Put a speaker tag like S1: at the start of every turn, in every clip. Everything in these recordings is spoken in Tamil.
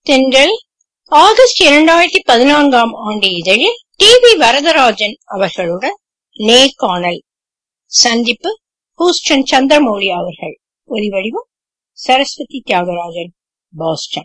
S1: தென்றல் ஆகஸ்ட் இரண்டாயிரத்தி பதினான்காம் ஆண்டு இதழில் டி வி வரதராஜன் அவர்களுடன் நேர்காணல் சந்திப்பு ஹூஸ்டன் சந்திரமௌலி அவர்கள் ஒலிவடிவம் சரஸ்வதி தியாகராஜன் பாஸ்டன்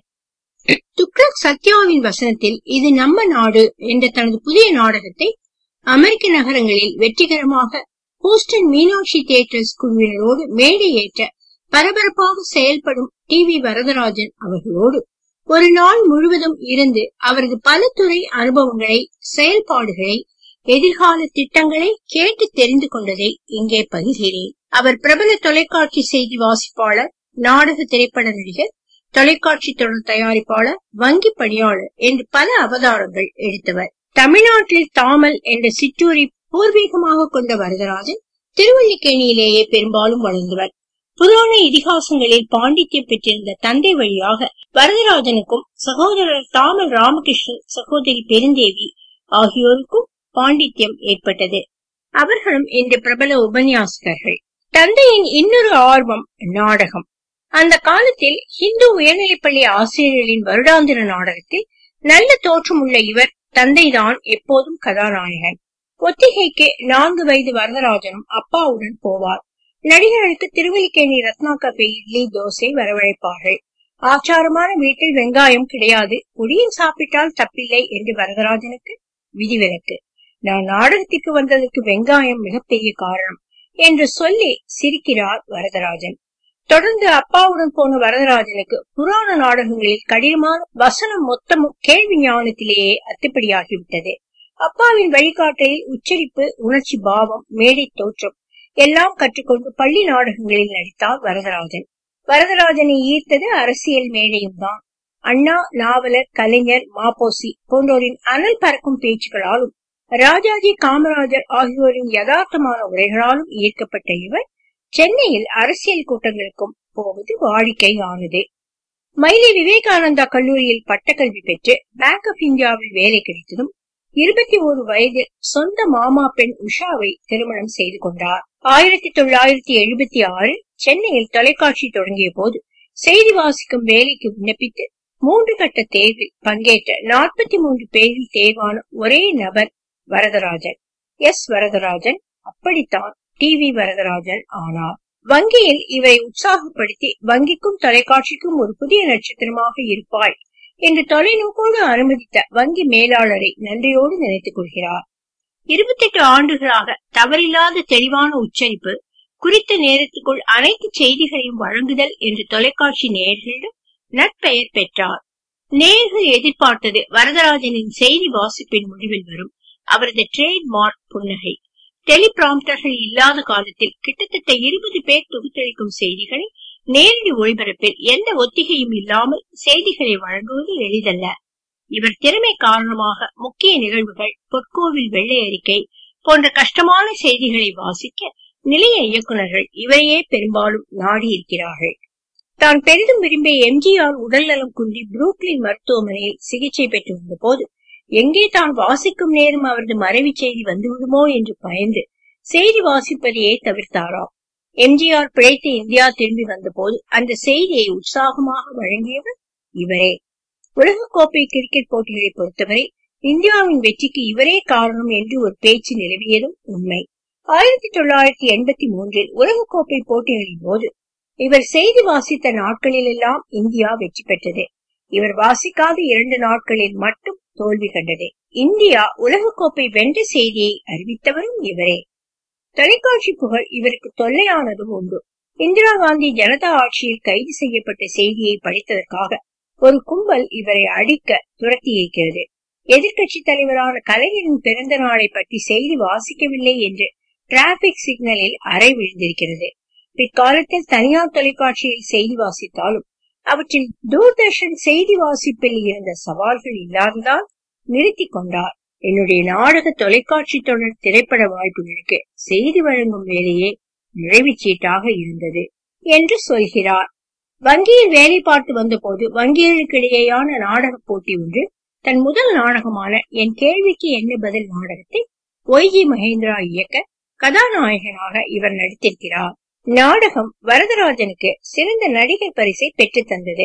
S1: துக்ளக் சத்யாவின் வசனத்தில் இது நம்ம நாடு என்ற தனது புதிய நாடகத்தை அமெரிக்க நகரங்களில் வெற்றிகரமாக ஹூஸ்டன் மீனாட்சி தியேட்டர்ஸ் குழுவினரோடு மேடை ஏற்ற பரபரப்பாக செயல்படும் டி வி வரதராஜன் அவர்களோடு ஒரு நாள் முழுவதும் இருந்து அவரது பல துறை அனுபவங்களை செயல்பாடுகளை எதிர்கால திட்டங்களை கேட்டு தெரிந்து கொண்டதை இங்கே பகிர்கிறேன் அவர் பிரபல தொலைக்காட்சி செய்தி வாசிப்பாளர் நாடக திரைப்பட நடிகர் தொலைக்காட்சி தொடர் தயாரிப்பாளர் வங்கி பணியாளர் என்று பல அவதாரங்கள் எடுத்தவர் தமிழ்நாட்டில் தாமல் என்ற சிற்றூரை பூர்வீகமாக கொண்ட வரதராஜன் திருவல்லிக்கேணியிலேயே பெரும்பாலும் வளர்ந்தவர் புராண இதிகாசங்களில் பாண்டித்யம் பெற்றிருந்த தந்தை வழியாக வரதராஜனுக்கும் சகோதரர் தாமல் ராமகிருஷ்ணன் சகோதரி பெருந்தேவி ஆகியோருக்கும் பாண்டித்யம் ஏற்பட்டது அவர்களும் இன்று பிரபல உபன்யாசகர்கள் தந்தையின் இன்னொரு ஆர்வம் நாடகம் அந்த காலத்தில் இந்து உயர்நிலைப்பள்ளி ஆசிரியர்களின் வருடாந்திர நாடகத்தில் நல்ல தோற்றம் உள்ள இவர் தந்தைதான் எப்போதும் கதாநாயகன் ஒத்திகைக்கு நான்கு வயது வரதராஜனும் அப்பாவுடன் போவார் நடிகர்களுக்கு திருவல்லிக்கேணி ரத்னா கபே இட்லி தோசை வரவழைப்பார்கள் ஆச்சாரமான வீட்டில் வெங்காயம் கிடையாது குடியில் சாப்பிட்டால் தப்பில்லை என்று வரதராஜனுக்கு விதிவிலக்கு நான் நாடகத்திற்கு வந்ததற்கு வெங்காயம் மிகப்பெரிய காரணம் என்று சொல்லி சிரிக்கிறார் வரதராஜன் தொடர்ந்து அப்பாவுடன் போன வரதராஜனுக்கு புராண நாடகங்களில் கடினமான வசனம் மொத்தமும் கேள்வி ஞானத்திலேயே அத்துப்படியாகிவிட்டது அப்பாவின் வழிகாட்டலில் உச்சரிப்பு உணர்ச்சி பாவம் மேடை தோற்றம் எல்லாம் கற்றுக்கொண்டு பள்ளி நாடகங்களில் நடித்தார் வரதராஜன் வரதராஜனை ஈர்த்தது அரசியல் மேடையும் தான் அண்ணா நாவலர் கலைஞர் மாப்போசி போன்றோரின் அனல் பறக்கும் பேச்சுகளாலும் ராஜாஜி காமராஜர் ஆகியோரின் யதார்த்தமான உரைகளாலும் ஈர்க்கப்பட்ட இவர் சென்னையில் அரசியல் கூட்டங்களுக்கும் போவது வாடிக்கையானது மயிலை விவேகானந்தா கல்லூரியில் பட்டக்கல்வி பெற்று பேங்க் ஆப் இந்தியாவில் வேலை கிடைத்ததும் இருபத்தி ஒரு வயதில் சொந்த மாமா பெண் உஷாவை திருமணம் செய்து கொண்டார் ஆயிரத்தி தொள்ளாயிரத்தி எழுபத்தி ஆறில் சென்னையில் தொலைக்காட்சி தொடங்கிய போது செய்தி வாசிக்கும் வேலைக்கு விண்ணப்பித்து மூன்று கட்ட தேர்வில் பங்கேற்ற நாற்பத்தி மூன்று பேரில் தேர்வான ஒரே நபர் வரதராஜன் எஸ் வரதராஜன் அப்படித்தான் டி வி வரதராஜன் ஆனார் வங்கியில் இவரை உற்சாகப்படுத்தி வங்கிக்கும் தொலைக்காட்சிக்கும் ஒரு புதிய நட்சத்திரமாக இருப்பாய் என்று தொலைநோக்கோடு அனுமதித்த வங்கி மேலாளரை நன்றியோடு நினைத்துக் கொள்கிறார் இருபத்தெட்டு ஆண்டுகளாக தவறில்லாத தெளிவான உச்சரிப்பு குறித்த நேரத்துக்குள் அனைத்து செய்திகளையும் வழங்குதல் என்று தொலைக்காட்சி நேயர்களிடம் நற்பெயர் பெற்றார் நேயர்கள் எதிர்பார்த்தது வரதராஜனின் செய்தி வாசிப்பின் முடிவில் வரும் அவரது ட்ரேட் மார்க் புன்னகை டெலிபிராம்டர்கள் இல்லாத காலத்தில் கிட்டத்தட்ட இருபது பேர் தொகுத்தளிக்கும் செய்திகளை நேரடி ஒளிபரப்பில் எந்த ஒத்திகையும் இல்லாமல் செய்திகளை வழங்குவது எளிதல்ல இவர் திறமை காரணமாக முக்கிய நிகழ்வுகள் பொற்கோவில் வெள்ளை அறிக்கை போன்ற கஷ்டமான செய்திகளை வாசிக்க நிலைய இயக்குநர்கள் இவரையே பெரும்பாலும் நாடி இருக்கிறார்கள் தான் பெரிதும் விரும்பிய எம்ஜிஆர் உடல்நலம் குன்றி புரூக்லின் மருத்துவமனையில் சிகிச்சை பெற்று வந்த போது எங்கே தான் வாசிக்கும் நேரம் அவரது மறைவு செய்தி வந்துவிடுமோ என்று பயந்து செய்தி வாசிப்பதையே தவிர்த்தாராம் எம்ஜிஆர் பிழைத்து இந்தியா திரும்பி வந்த போது அந்த செய்தியை உற்சாகமாக வழங்கியவர் இவரே உலகக்கோப்பை கிரிக்கெட் போட்டிகளை பொறுத்தவரை இந்தியாவின் வெற்றிக்கு இவரே காரணம் என்று ஒரு பேச்சு நிலவியதும் உண்மை ஆயிரத்தி தொள்ளாயிரத்தி எண்பத்தி மூன்றில் உலகக்கோப்பை போட்டிகளின் போது இவர் செய்தி வாசித்த நாட்களிலெல்லாம் இந்தியா வெற்றி பெற்றது இவர் வாசிக்காத இரண்டு நாட்களில் மட்டும் தோல்வி கண்டது இந்தியா உலகக்கோப்பை வென்ற செய்தியை அறிவித்தவரும் இவரே தொலைக்காட்சி புகழ் இவருக்கு தொல்லையானதும் உண்டு இந்திரா காந்தி ஜனதா ஆட்சியில் கைது செய்யப்பட்ட செய்தியை படித்ததற்காக ஒரு கும்பல் இவரை அடிக்க துரத்தி இருக்கிறது எதிர்கட்சி தலைவரான கலைஞரின் பிறந்த நாளை பற்றி செய்தி வாசிக்கவில்லை என்று டிராபிக் சிக்னலில் அறை விழுந்திருக்கிறது பிற்காலத்தில் தனியார் தொலைக்காட்சியில் செய்தி வாசித்தாலும் அவற்றில் தூர்தர்ஷன் செய்தி வாசிப்பில் இருந்த சவால்கள் இல்லாததால் நிறுத்தி கொண்டார் என்னுடைய நாடக தொலைக்காட்சி தொடர் திரைப்பட வாய்ப்புகளுக்கு செய்தி வழங்கும் வேலையே நுழைவுச்சீட்டாக இருந்தது என்று சொல்கிறார் வங்கியில் வேலை பார்த்து வந்தபோது வங்கிகளுக்கிடையேயான நாடக போட்டி ஒன்று தன் முதல் நாடகமான என் கேள்விக்கு என்ன பதில் நாடகத்தை ஒய்ஜி மகேந்திரா இயக்க கதாநாயகனாக இவர் நடித்திருக்கிறார் நாடகம் வரதராஜனுக்கு சிறந்த நடிகர் பரிசை பெற்று தந்தது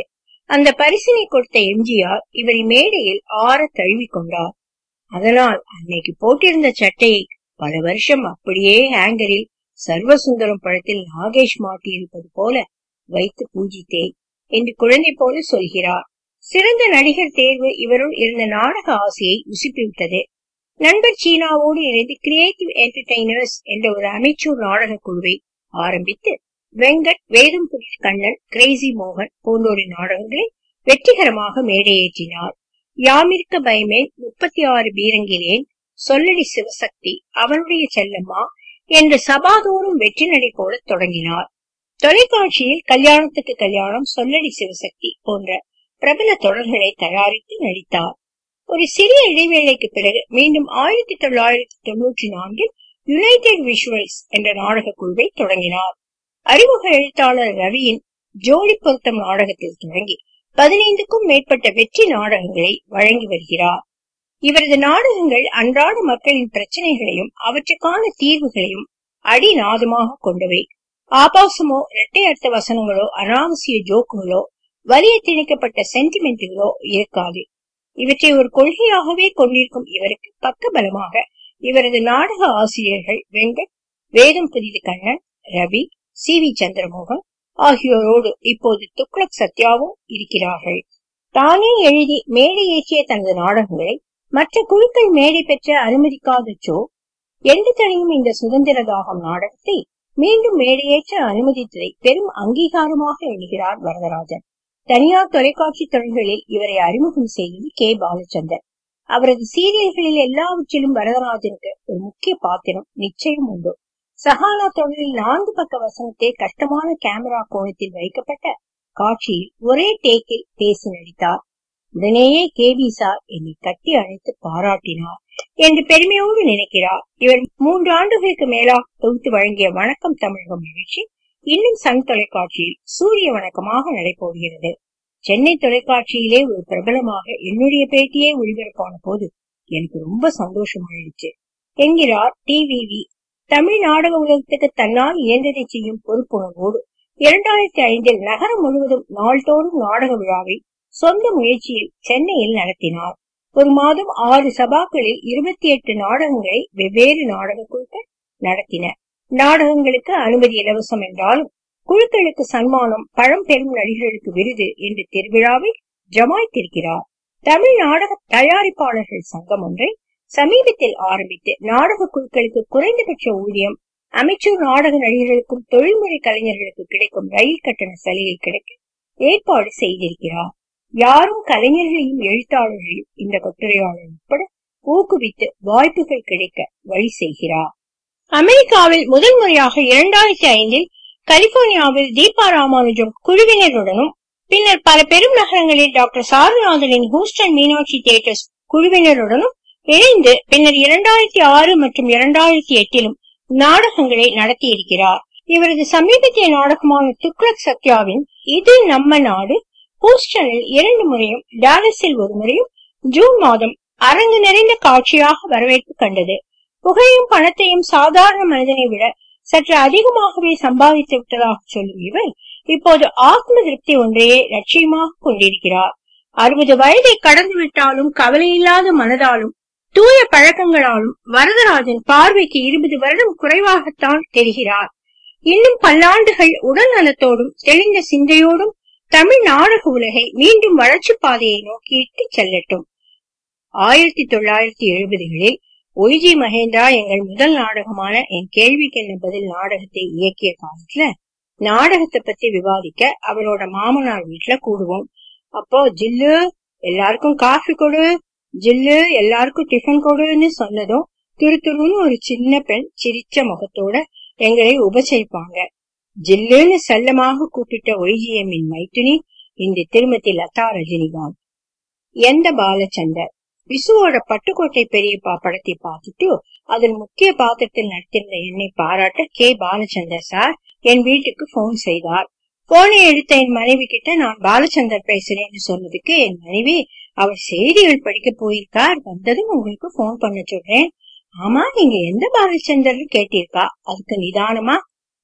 S1: அந்த பரிசினை கொடுத்த எம்ஜிஆர் இவரை மேடையில் ஆற தழுவி கொண்டார் அதனால் அன்னைக்கு போட்டிருந்த சட்டையை பல வருஷம் அப்படியே ஹேங்கரில் சர்வசுந்தரம் படத்தில் நாகேஷ் மாட்டியிருப்பது போல வைத்து பூஜித்தேன் என்று குழந்தை போல சொல்கிறார் சிறந்த நடிகர் தேர்வு இவருள் இருந்த நாடக ஆசையை உசுப்பிவிட்டது நண்பர் சீனாவோடு இணைந்து கிரியேட்டிவ் என்டர்டெய்னர்ஸ் என்ற ஒரு அமைச்சூர் நாடக குழுவை ஆரம்பித்து வெங்கட் வேதம் புரிய கண்ணன் கிரேசி மோகன் போன்றோரின் நாடகங்களை வெற்றிகரமாக மேடையேற்றினார் யாமிருக்க பயமேன் முப்பத்தி ஆறு பீரங்கிலேன் சொல்லடி சிவசக்தி அவனுடைய செல்லம்மா என்று சபாதோறும் வெற்றி நடை போட தொடங்கினார் தொலைக்காட்சியில் கல்யாணத்துக்கு கல்யாணம் சொல்லடி சிவசக்தி போன்ற பிரபல தொடர்களை தயாரித்து நடித்தார் ஒரு சிறிய இடைவேளைக்கு பிறகு மீண்டும் ஆயிரத்தி தொள்ளாயிரத்தி தொன்னூற்றி நான்கில் யுனைடெட் விஷுவல்ஸ் என்ற நாடக குழுவை தொடங்கினார் அறிமுக எழுத்தாளர் ரவியின் ஜோடி பொருத்தம் நாடகத்தில் தொடங்கி பதினைந்துக்கும் மேற்பட்ட வெற்றி நாடகங்களை வழங்கி வருகிறார் இவரது நாடகங்கள் அன்றாட மக்களின் பிரச்சனைகளையும் அவற்றுக்கான தீர்வுகளையும் அடிநாதமாக கொண்டவை ஆபாசமோ இரட்டை அர்த்த வசனங்களோ அனாவசிய ஜோக்குகளோ வலிய திணிக்கப்பட்ட சென்டிமெண்ட்டுகளோ இருக்காது இவற்றை ஒரு கொள்கையாகவே கொண்டிருக்கும் இவருக்கு பக்கபலமாக இவரது நாடக ஆசிரியர்கள் வெங்கட் வேதம் புரிது கண்ணன் ரவி சி வி சந்திரமோகன் ஆகியோரோடு இப்போது துக்ளக் சத்யாவும் இருக்கிறார்கள் தானே எழுதி மேடை ஏற்றிய தனது நாடகங்களை மற்ற குழுக்கள் மேடை பெற்ற அனுமதிக்காத சோ எந்த தனியும் இந்த சுதந்திர தாகம் நாடகத்தை மீண்டும் மேடையேற்ற அனுமதித்ததை பெரும் அங்கீகாரமாக எண்ணுகிறார் வரதராஜன் தனியார் தொலைக்காட்சி தொடர்களில் இவரை அறிமுகம் செய்தது கே பாலச்சந்தர் அவரது சீரியல்களில் எல்லாவற்றிலும் வரதராஜனுக்கு ஒரு முக்கிய பாத்திரம் நிச்சயம் உண்டு சஹானா தொடரில் நான்கு பக்க வசனத்தை கஷ்டமான கேமரா கோணத்தில் வைக்கப்பட்ட காட்சியில் ஒரே டேக்கில் பேசி நடித்தார் உடனேயே கே வி சார் என்னை கட்டி அழைத்து பாராட்டினார் என்று பெருமையோடு நினைக்கிறார் இவர் மூன்று ஆண்டுகளுக்கு மேலாக தொகுத்து வழங்கிய வணக்கம் தமிழகம் நிகழ்ச்சி இன்னும் சன் தொலைக்காட்சியில் சூரிய வணக்கமாக நடைபெறுகிறது சென்னை தொலைக்காட்சியிலே ஒரு பிரபலமாக என்னுடைய பேட்டியே ஒளிபரப்பான போது எனக்கு ரொம்ப சந்தோஷமாயிடுச்சு என்கிறார் டிவிவி தமிழ் நாடக உலகத்துக்கு தன்னால் இயன்றதை செய்யும் பொறுப்புணர்வோடு இரண்டாயிரத்தி ஐந்தில் நகரம் முழுவதும் நாள்தோறும் நாடக விழாவை சொந்த முயற்சியில் சென்னையில் நடத்தினார் ஒரு மாதம் ஆறு சபாக்களில் இருபத்தி எட்டு நாடகங்களை வெவ்வேறு நாடக குழுக்கள் நடத்தின நாடகங்களுக்கு அனுமதி இலவசம் என்றாலும் குழுக்களுக்கு சன்மானம் பழம்பெரும் நடிகர்களுக்கு விருது என்று திருவிழாவை ஜமாய்த்திருக்கிறார் தமிழ் நாடக தயாரிப்பாளர்கள் சங்கம் ஒன்றை சமீபத்தில் ஆரம்பித்து நாடக குழுக்களுக்கு குறைந்தபட்ச ஊதியம் அமைச்சர் நாடக நடிகர்களுக்கும் தொழில்முறை கலைஞர்களுக்கு கிடைக்கும் ரயில் கட்டண சலுகை கிடைக்க ஏற்பாடு செய்திருக்கிறார் யாரும் கலைஞர்களையும் எழுத்தாளர்களையும் இந்த கட்டுரையாளர் உட்பட ஊக்குவித்து வாய்ப்புகள் கிடைக்க வழி செய்கிறார் அமெரிக்காவில் முதல் முறையாக இரண்டாயிரத்தி ஐந்தில் கலிபோர்னியாவில் தீபா ராமானுஜம் குழுவினருடனும் பின்னர் பல பெரும் நகரங்களில் டாக்டர் சாரநாதனின் ஹூஸ்டன் மீனாட்சி தியேட்டர்ஸ் குழுவினருடனும் இணைந்து பின்னர் இரண்டாயிரத்தி ஆறு மற்றும் இரண்டாயிரத்தி எட்டிலும் நாடகங்களை நடத்தியிருக்கிறார் இவரது சமீபத்திய நாடகமான துக்ளக் சத்யாவின் இது நம்ம நாடு ஹூஸ்டனில் இரண்டு முறையும் டாலஸில் ஒரு முறையும் ஜூன் மாதம் அரங்கு நிறைந்த காட்சியாக வரவேற்பு கண்டது புகையும் பணத்தையும் சாதாரண மனிதனை விட சற்று அதிகமாகவே சம்பாதித்து விட்டதாக சொல்லும் இவர் இப்போது ஆத்ம திருப்தி ஒன்றையே லட்சியமாக கொண்டிருக்கிறார் அறுபது வயதை கடந்து விட்டாலும் கவலையில்லாத மனதாலும் தூய பழக்கங்களாலும் வரதராஜன் பார்வைக்கு இருபது வருடம் குறைவாகத்தான் தெரிகிறார் இன்னும் பல்லாண்டுகள் உடல் நலத்தோடும் தெளிந்த சிந்தையோடும் தமிழ் நாடக உலகை மீண்டும் வளர்ச்சி பாதையை நோக்கி இட்டு செல்லட்டும் ஆயிரத்தி தொள்ளாயிரத்தி எழுபதுகளில் ஒய்ஜி மகேந்திரா எங்கள் முதல் நாடகமான என் கேள்விக்கு என்ன பதில் நாடகத்தை இயக்கிய காலத்துல நாடகத்தை பத்தி விவாதிக்க அவரோட மாமனார் வீட்டுல கூடுவோம் அப்போ ஜில்லு எல்லாருக்கும் காஃபி கொடு ஜில்லு எல்லாருக்கும் டிஃபன் கொடுன்னு சொன்னதும் துருத்துருன்னு ஒரு சின்ன பெண் சிரிச்ச முகத்தோட எங்களை உபசரிப்பாங்க ஜில்லுன்னு செல்லமாக கூப்பிட்ட ஒய்ஜிஎம்மின் மைத்துனி இந்த திருமதி லதா ரஜினிகாந்த் எந்த பாலச்சந்தர் விசுவோட பட்டுக்கோட்டை பெரியப்பா படத்தை பார்த்துட்டு அதில் முக்கிய பாத்திரத்தில் நடித்திருந்த என்னை பாராட்ட கே பாலச்சந்தர் சார் என் வீட்டுக்கு போன் செய்தார் போனை எடுத்த என் மனைவி கிட்ட நான் பாலச்சந்தர் பேசுறேன்னு சொன்னதுக்கு என் மனைவி அவர் செய்திகள் படிக்க போயிருக்கார் வந்ததும் உங்களுக்கு போன் பண்ண சொல்றேன் ஆமா நீங்க எந்த பாலச்சந்தர்னு கேட்டிருக்கா அதுக்கு நிதானமா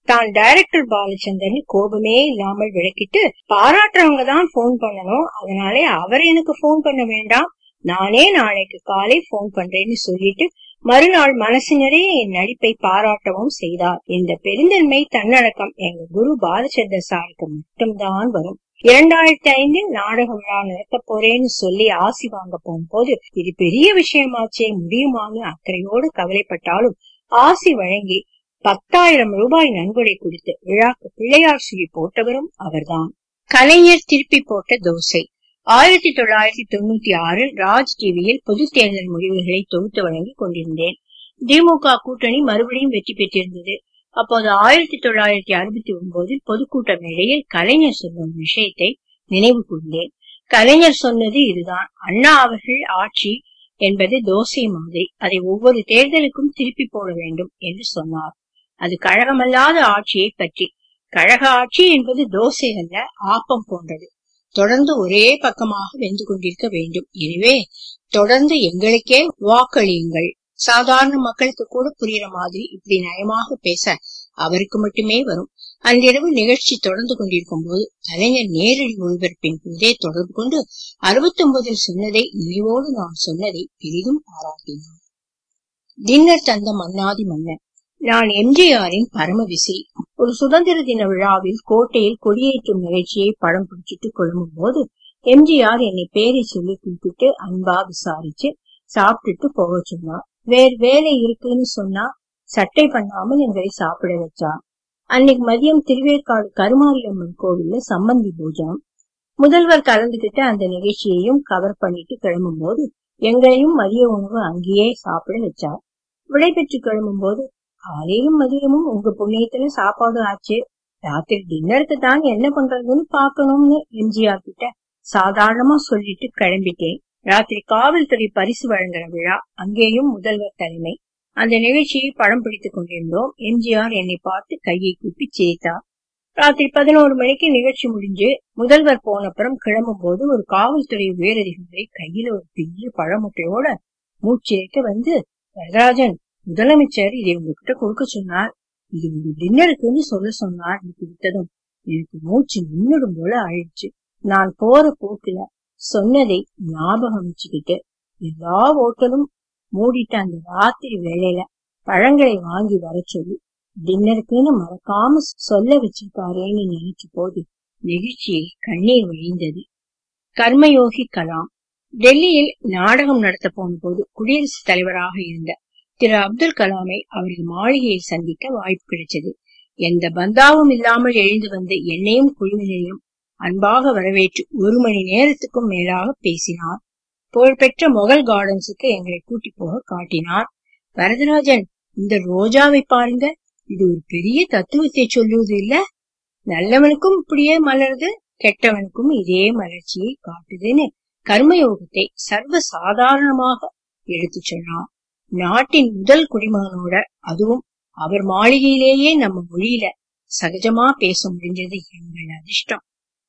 S1: தான் டைரக்டர் பாலச்சந்தர்னு கோபமே இல்லாமல் விளக்கிட்டு பாராட்டுறவங்க தான் போன் பண்ணணும் அதனாலே அவர் எனக்கு போன் பண்ண வேண்டாம் நானே நாளைக்கு காலை போன் பண்றேன்னு சொல்லிட்டு மறுநாள் மனசு நிறைய என் நடிப்பை பாராட்டவும் செய்தார் இந்த பெருந்தன்மை தன்னடக்கம் எங்க குரு பாலச்சந்தர் சாருக்கு மட்டும்தான் வரும் இரண்டாயிரத்தி ஐந்தில் நாடக விழா நடத்த போறேன்னு சொல்லி ஆசி வாங்க போகும்போது இது பெரிய விஷயமாச்சே முடியுமான்னு அக்கறையோடு கவலைப்பட்டாலும் ஆசி வழங்கி பத்தாயிரம் ரூபாய் நன்கொடை கொடுத்து விழாக்கு பிள்ளையார் சுழி போட்டவரும் அவர்தான் கலைஞர் திருப்பி போட்ட தோசை ஆயிரத்தி தொள்ளாயிரத்தி தொண்ணூத்தி ஆறில் ராஜ் டிவியில் பொது தேர்தல் முடிவுகளை தொகுத்து வழங்கி கொண்டிருந்தேன் திமுக கூட்டணி மறுபடியும் வெற்றி பெற்றிருந்தது அப்போது ஆயிரத்தி தொள்ளாயிரத்தி அறுபத்தி ஒன்பதில் பொதுக்கூட்ட மேடையில் கலைஞர் சொன்ன விஷயத்தை நினைவு கூர்ந்தேன் கலைஞர் சொன்னது இதுதான் அண்ணா அவர்கள் ஆட்சி என்பது தோசை மாதிரி அதை ஒவ்வொரு தேர்தலுக்கும் திருப்பி போட வேண்டும் என்று சொன்னார் அது கழகமல்லாத ஆட்சியை பற்றி கழக ஆட்சி என்பது தோசை அல்ல ஆப்பம் போன்றது தொடர்ந்து ஒரே பக்கமாக வெந்து கொண்டிருக்க வேண்டும் எனவே தொடர்ந்து எங்களுக்கே வாக்களியுங்கள் சாதாரண மக்களுக்கு கூட புரியுற மாதிரி இப்படி நயமாக பேச அவருக்கு மட்டுமே வரும் அன்றிரவு நிகழ்ச்சி தொடர்ந்து கொண்டிருக்கும் போது கலைஞர் நேரடி ஒளிபரப்பின் போதே தொடர்பு கொண்டு அறுபத்தி ஒன்பதில் சொன்னதை நினைவோடு நான் சொன்னதை பெரிதும் பாராட்டினார் டின்னர் தந்த மன்னாதி மன்னன் நான் எம்ஜிஆரின் பரம விசிறி ஒரு சுதந்திர தின விழாவில் கோட்டையில் கொடியேற்றும் நிகழ்ச்சியை படம் பிடிச்சிட்டு கொள்ளும் போது எம்ஜிஆர் என்னை பேரை சொல்லி கூப்பிட்டு அன்பா விசாரிச்சு சாப்பிட்டுட்டு போக சொன்னார் வேறு வேலை இருக்குன்னு சொன்னா சட்டை பண்ணாமல் எங்களை சாப்பிட வச்சார் அன்னைக்கு மதியம் திருவேற்காடு கருமாரியம்மன் கோவில்ல சம்பந்தி பூஜனம் முதல்வர் கலந்துகிட்டு அந்த நிகழ்ச்சியையும் கவர் பண்ணிட்டு கிளம்பும் போது எங்களையும் மதிய உணவு அங்கேயே சாப்பிட வச்சார் விடை பெற்று கிளம்பும் போது காலையிலும் மதியமும் உங்க புண்ணியத்துல சாப்பாடு ஆச்சு ராத்திரி டின்னருக்கு தான் என்ன பண்றதுன்னு பாக்கணும்னு எம்ஜிஆர் கிட்ட சாதாரணமா சொல்லிட்டு கிளம்பிட்டேன் ராத்திரி காவல்துறை பரிசு வழங்குற விழா அங்கேயும் முதல்வர் தலைமை அந்த நிகழ்ச்சியை படம் பிடித்துக் கொண்டிருந்தோம் எம்ஜிஆர் என்னை பார்த்து கையை கூப்பி சிரித்தார் ராத்திரி பதினோரு மணிக்கு நிகழ்ச்சி முடிஞ்சு முதல்வர் போனப்புறம் கிளம்பும் போது ஒரு காவல்துறை உயரதிகாரி கையில ஒரு பெரிய பழமுட்டையோட மூச்சிரைக்க வந்து வரதராஜன் முதலமைச்சர் இதை உங்ககிட்ட கொடுக்க சொன்னார் இது உங்க டின்னருக்குன்னு சொல்ல சொன்னார் கொடுத்ததும் எனக்கு மூச்சு நின்னுடும் போல ஆயிடுச்சு நான் போற போக்குல சொன்னதை ஞாபகம் வச்சுக்கிட்டு எல்லா ஓட்டலும் மூடிட்ட அந்த ராத்திரி வேளையில பழங்களை வாங்கி வர சொல்லி டின்னருக்குன்னு மறக்காம சொல்ல வச்சிருக்காரேன்னு நினைச்ச போது நெகிழ்ச்சியில் கண்ணீர் வழிந்தது கர்மயோகி கலாம் டெல்லியில் நாடகம் நடத்த போன போது குடியரசுத் தலைவராக இருந்த திரு அப்துல் கலாமை அவரது மாளிகையில் சந்திக்க வாய்ப்பு கிடைச்சது எந்த பந்தாவும் இல்லாமல் எழுந்து வந்து என்னையும் குழுவினரையும் அன்பாக வரவேற்று ஒரு மணி நேரத்துக்கும் மேலாக பேசினார் புகழ்பெற்ற மொகல் கார்டன்ஸுக்கு எங்களை கூட்டி போக காட்டினார் வரதராஜன் இந்த ரோஜாவை பாருங்க இது ஒரு பெரிய தத்துவத்தை சொல்லுவது இல்ல நல்லவனுக்கும் இப்படியே மலருது கெட்டவனுக்கும் இதே மலர்ச்சியை காட்டுதுன்னு கர்மயோகத்தை சர்வ சாதாரணமாக எடுத்து சொன்னார் நாட்டின் முதல் குடிமகனோட அதுவும் அவர் மாளிகையிலேயே நம்ம மொழியில சகஜமா பேச முடிஞ்சது எங்கள் அதிர்ஷ்டம்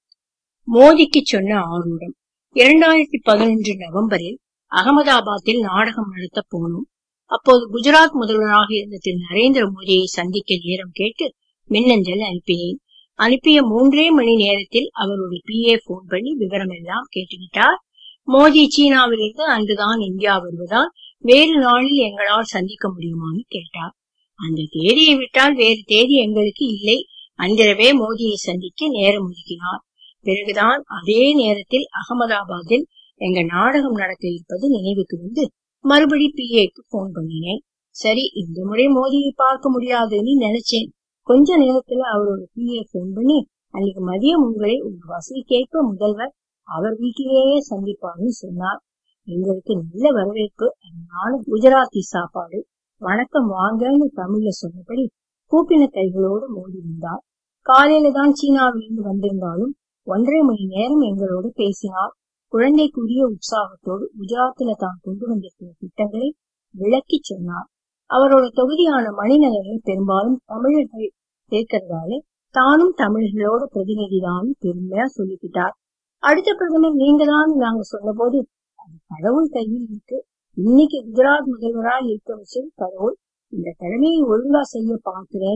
S1: மோதிக்கு சொன்ன ஆரூடம் இரண்டாயிரத்தி பதினொன்று நவம்பரில் அகமதாபாத்தில் நாடகம் நடத்த போனோம் அப்போது குஜராத் முதல்வராக இருந்த திரு நரேந்திர மோடியை சந்திக்க நேரம் கேட்டு மின்னஞ்சல் அனுப்பினேன் அனுப்பிய மூன்றே மணி நேரத்தில் அவருடைய பிஏ போன் பண்ணி விவரம் எல்லாம் கேட்டுக்கிட்டார் மோடி சீனாவிலிருந்து அன்றுதான் இந்தியா வருவதால் வேறு நாளில் எங்களால் சந்திக்க முடியுமான்னு கேட்டார் அந்த தேதியை விட்டால் வேறு தேதி எங்களுக்கு இல்லை அன்றிரவே மோடியை சந்திக்க நேரம் ஒதுக்கினார் பிறகுதான் அதே நேரத்தில் அகமதாபாத்தில் எங்க நாடகம் நடக்க இருப்பது நினைவுக்கு வந்து மறுபடி பிஏக்கு போன் பண்ணினேன் சரி இந்த முறை மோதியை பார்க்க முடியாதுன்னு நினைச்சேன் கொஞ்ச நேரத்துல அவரோட பிஏ போன் பண்ணி அன்னைக்கு மதியம் உங்களை உங்க வசதிக்கேற்ப முதல்வர் அவர் வீட்டிலேயே சந்திப்பார்னு சொன்னார் எங்களுக்கு நல்ல வரவேற்பு அருமையான குஜராத்தி சாப்பாடு வணக்கம் வாங்கன்னு தமிழ்ல சொன்னபடி கூப்பின கைகளோடு மோதி வந்தார் காலையில தான் சீனாவிலிருந்து வந்திருந்தாலும் ஒன்றரை மணி நேரம் எங்களோடு பேசினார் குழந்தைக்குரிய உற்சாகத்தோடு குஜராத்தில் தான் கொண்டு வந்திருக்கிற திட்டங்களை விளக்கி சொன்னார் அவரோட தொகுதியான மணிநகரில் பெரும்பாலும் தமிழர்கள் இருக்கிறதால தானும் தமிழர்களோட பிரதிநிதிதான் பெருமையா சொல்லிக்கிட்டார் அடுத்த பிரதமர் நீங்க தான் நாங்க சொன்னபோது அது கடவுள் கையில் இருக்கு இன்னைக்கு குஜராத் முதல்வராக இருக்க வச்சது கடவுள் இந்த கடமையை ஒழுங்கா செய்ய பார்க்கிறேன்னு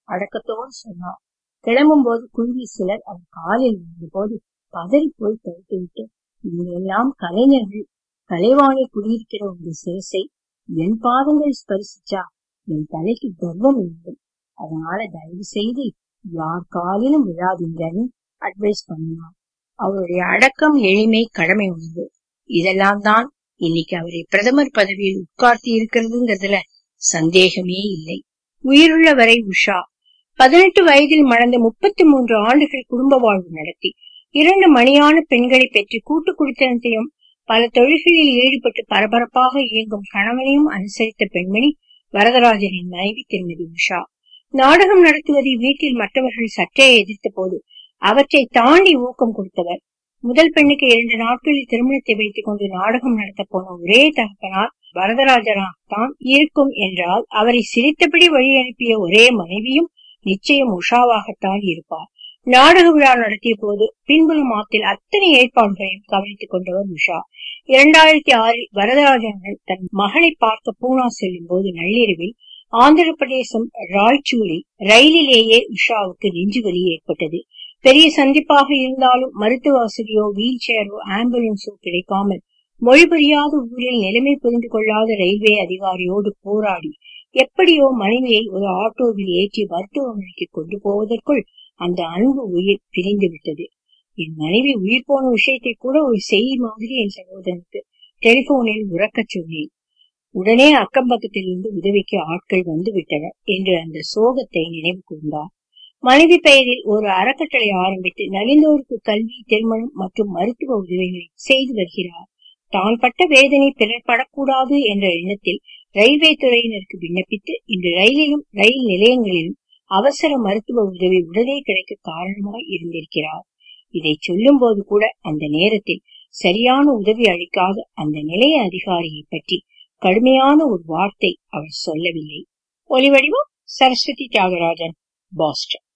S1: அடக்கத்தோடு சொன்னார் கிளம்பும் போது குழுவி சிலர் அவர் காலில் விழுந்த போது பதறி போய் தடுத்துவிட்டு நீங்க எல்லாம் கலைஞர்கள் கலைவாணி குடியிருக்கிற உங்க சிரசை என் பாதங்கள் ஸ்பரிசிச்சா என் தலைக்கு கர்வம் வேண்டும் அதனால தயவு செய்து யார் காலிலும் விழாதீங்கன்னு அட்வைஸ் பண்ணினார் அவருடைய அடக்கம் எளிமை கடமை உணர்வு இதெல்லாம் தான் இன்னைக்கு அவரை பிரதமர் பதவியில் உட்கார்த்தி இருக்கிறதுங்கிறதுல சந்தேகமே இல்லை உயிருள்ள வரை உஷா பதினெட்டு வயதில் மணந்த முப்பத்தி மூன்று ஆண்டுகள் குடும்ப வாழ்வு நடத்தி இரண்டு மணியான பெண்களை பெற்று கூட்டு குடித்தனத்தையும் பல தொழில்களில் ஈடுபட்டு பரபரப்பாக இயங்கும் கணவனையும் அனுசரித்த பெண்மணி வரதராஜனின் மனைவி திருமதி உஷா நாடகம் நடத்துவதை வீட்டில் மற்றவர்கள் சற்றே எதிர்த்த போது அவற்றை தாண்டி ஊக்கம் கொடுத்தவர் முதல் பெண்ணுக்கு இரண்டு நாட்களில் திருமணத்தை வைத்துக் கொண்டு நாடகம் நடத்த போன ஒரே தகப்பனார் வரதராஜனாகத்தான் இருக்கும் என்றால் அவரை சிரித்தபடி வழி அனுப்பிய ஒரே மனைவியும் நிச்சயம் உஷாவாகத்தான் இருப்பார் நாடக விழா நடத்திய போது பின்புலம் ஆத்தில் அத்தனை ஏற்பாடுகளையும் கவனித்துக் கொண்டவர் உஷா இரண்டாயிரத்தி ஆறில் வரதராஜனுடன் தன் மகளை பார்க்க பூனா செல்லும் போது நள்ளிரவில் ஆந்திர பிரதேசம் ராய்ச்சூரில் ரயிலிலேயே உஷாவுக்கு நெஞ்சுவலி ஏற்பட்டது பெரிய சந்திப்பாக இருந்தாலும் மருத்துவ வசதியோ வீல் சேரோ ஆம்புலன்ஸோ கிடைக்காமல் மொழி புரியாத ஊரில் நிலைமை புரிந்து கொள்ளாத ரயில்வே அதிகாரியோடு போராடி எப்படியோ மனைவியை ஒரு ஆட்டோவில் ஏற்றி மருத்துவமனைக்கு கொண்டு போவதற்குள் அந்த அன்பு உயிர் பிரிந்து விட்டது என் மனைவி உயிர் போன விஷயத்தை கூட ஒரு செய்தி மாதிரி என் சகோதரனுக்கு டெலிபோனில் உறக்கச் சொன்னேன் உடனே அக்கம் பக்கத்தில் இருந்து உதவிக்கு ஆட்கள் வந்து விட்டனர் என்று அந்த சோகத்தை நினைவு கூர்ந்தார் மனைவி பெயரில் ஒரு அறக்கட்டளை ஆரம்பித்து நலிந்தோருக்கு கல்வி திருமணம் மற்றும் மருத்துவ உதவிகளை செய்து வருகிறார் தான் பட்ட வேதனை பிறர் படக்கூடாது என்ற எண்ணத்தில் ரயில்வே துறையினருக்கு விண்ணப்பித்து இன்று ரயிலிலும் ரயில் நிலையங்களிலும் அவசர மருத்துவ உதவி உடனே கிடைக்க காரணமாய் இருந்திருக்கிறார் இதை சொல்லும் போது கூட அந்த நேரத்தில் சரியான உதவி அளிக்காத அந்த நிலைய அதிகாரியை பற்றி கடுமையான ஒரு வார்த்தை அவர் சொல்லவில்லை ஒலிவடிவம் சரஸ்வதி தியாகராஜன் பாஸ்டன்